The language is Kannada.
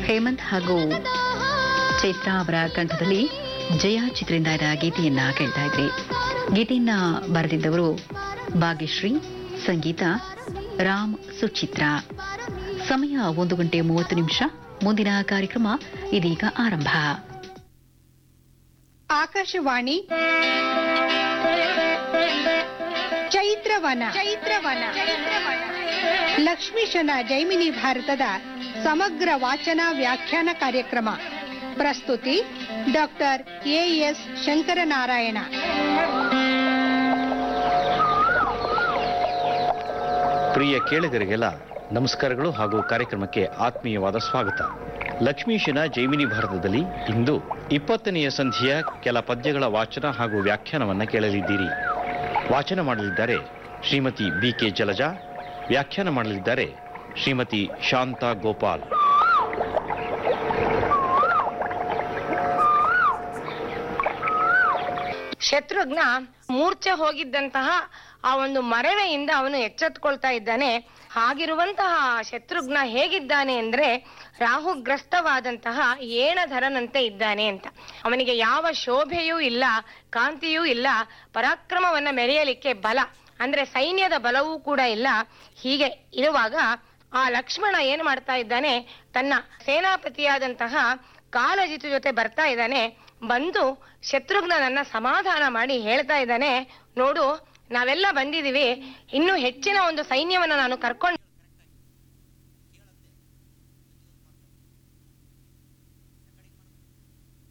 ಹೇಮಂತ್ ಹಾಗೂ ಚೈತ್ರಾ ಅವರ ಕಂಠದಲ್ಲಿ ಜಯ ಚಿತ್ರದಿಂದ ಇದ್ದ ಗೀತೆಯನ್ನ ಕೇಳ್ತಾ ಇದ್ರಿ ಗೀತೆಯನ್ನ ಬರೆದಿದ್ದವರು ಭಾಗ್ಯಶ್ರೀ ಸಂಗೀತ ರಾಮ್ ಸುಚಿತ್ರ ಸಮಯ ಒಂದು ಗಂಟೆ ಮೂವತ್ತು ನಿಮಿಷ ಮುಂದಿನ ಕಾರ್ಯಕ್ರಮ ಇದೀಗ ಆರಂಭ ಆಕಾಶವಾಣಿ ಚೈತ್ರವನ ಚೈತ್ರವನ ಲಕ್ಷ್ಮೀಶನ ಜೈಮಿನಿ ಭಾರತದ ಸಮಗ್ರ ವಾಚನ ವ್ಯಾಖ್ಯಾನ ಕಾರ್ಯಕ್ರಮ ಪ್ರಸ್ತುತಿ ಡಾಕ್ಟರ್ ಎಎಸ್ ಶಂಕರನಾರಾಯಣ ಪ್ರಿಯ ಕೇಳಿಗರಿಗೆಲ್ಲ ನಮಸ್ಕಾರಗಳು ಹಾಗೂ ಕಾರ್ಯಕ್ರಮಕ್ಕೆ ಆತ್ಮೀಯವಾದ ಸ್ವಾಗತ ಲಕ್ಷ್ಮೀಶನ ಜೈಮಿನಿ ಭಾರತದಲ್ಲಿ ಇಂದು ಇಪ್ಪತ್ತನೆಯ ಸಂಧಿಯ ಕೆಲ ಪದ್ಯಗಳ ವಾಚನ ಹಾಗೂ ವ್ಯಾಖ್ಯಾನವನ್ನ ಕೇಳಲಿದ್ದೀರಿ ವಾಚನ ಮಾಡಲಿದ್ದಾರೆ ಶ್ರೀಮತಿ ಬಿ ಕೆ ಜಲಜಾ ವ್ಯಾಖ್ಯಾನ ಮಾಡಲಿದ್ದಾರೆ ಶ್ರೀಮತಿ ಶಾಂತಾ ಗೋಪಾಲ್ ಶತ್ರುಘ್ನ ಮೂರ್ಛೆ ಹೋಗಿದ್ದಂತಹ ಆ ಒಂದು ಮರವೆಯಿಂದ ಅವನು ಎಚ್ಚೆತ್ಕೊಳ್ತಾ ಇದ್ದಾನೆ ಹಾಗಿರುವಂತಹ ಶತ್ರುಘ್ನ ಹೇಗಿದ್ದಾನೆ ಅಂದ್ರೆ ರಾಹುಗ್ರಸ್ತವಾದಂತಹ ಏಣಧರನಂತೆ ಇದ್ದಾನೆ ಅಂತ ಅವನಿಗೆ ಯಾವ ಶೋಭೆಯೂ ಇಲ್ಲ ಕಾಂತಿಯೂ ಇಲ್ಲ ಪರಾಕ್ರಮವನ್ನ ಮೆರೆಯಲಿಕ್ಕೆ ಬಲ ಅಂದ್ರೆ ಸೈನ್ಯದ ಬಲವೂ ಕೂಡ ಇಲ್ಲ ಹೀಗೆ ಇರುವಾಗ ಆ ಲಕ್ಷ್ಮಣ ಏನ್ ಮಾಡ್ತಾ ಇದ್ದಾನೆ ತನ್ನ ಸೇನಾಪತಿಯಾದಂತಹ ಕಾಲಜಿತು ಜೊತೆ ಬರ್ತಾ ಇದ್ದಾನೆ ಬಂದು ಶತ್ರುಘ್ನನನ್ನ ಸಮಾಧಾನ ಮಾಡಿ ಹೇಳ್ತಾ ಇದ್ದಾನೆ ನೋಡು ನಾವೆಲ್ಲ ಬಂದಿದೀವಿ ಇನ್ನು ಹೆಚ್ಚಿನ ಒಂದು ಸೈನ್ಯವನ್ನ ನಾನು ಕರ್ಕೊಂಡು